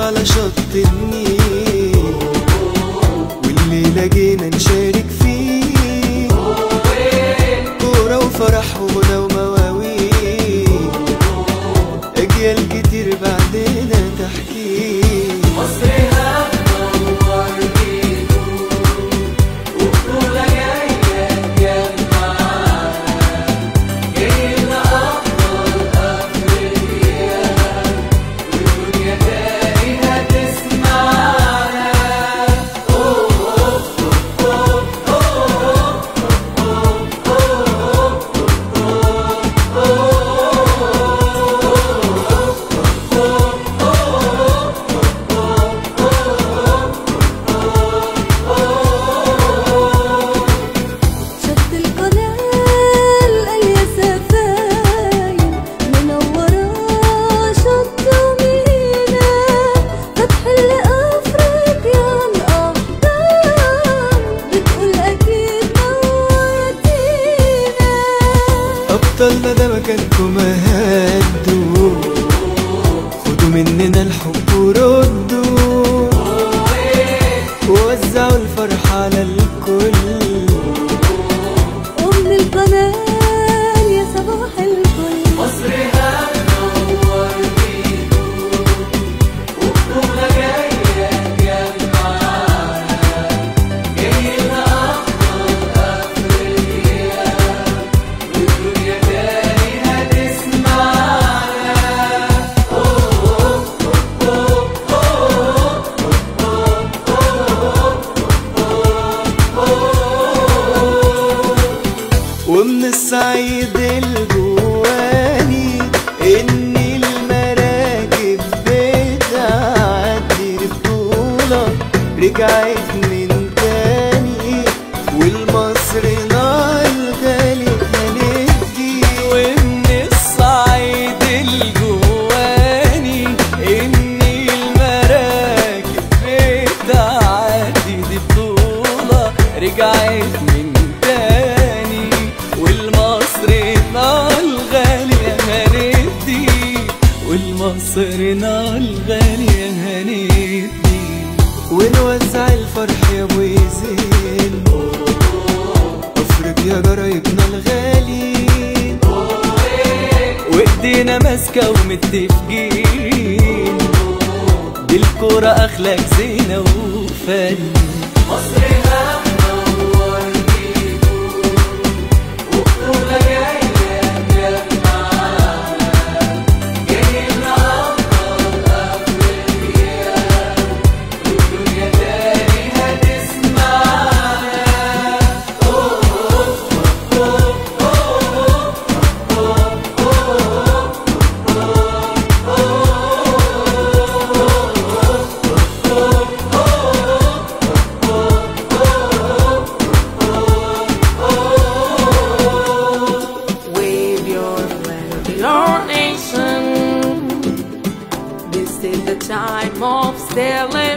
على شط النيل والليلة جينا نشارك فيه كورة وفرح وغنى ومواويل أجيال كتير بعدنا تحكي شط القناة قال يا سفاين منورة شط ومينا فتح لأفريقيا الأحضان بتقول أكيد نورتينا أبطالنا ده مكانكم هدوا خدوا مننا الحب وردوا ووزعوا الفرح على الكل ومن القناة يا صباح الفل ومن الصعيد الجواني إن المراكب بتعدي البطولة رجعت من تاني والمصرنا الغالي هندي ومن الصعيد الجواني إن المراكب بتعدي دي بطولة رجعت من تاني والمصرنا الغالي هندي والمصرنا الغالي هندي ونوزع الفرح يا ابو يزين افريقيا جرايبنا الغاليين وايدينا ماسكه ومتفقين بالكرة اخلاق زينه وفن Wave your flag to your nation. This is the time of stellar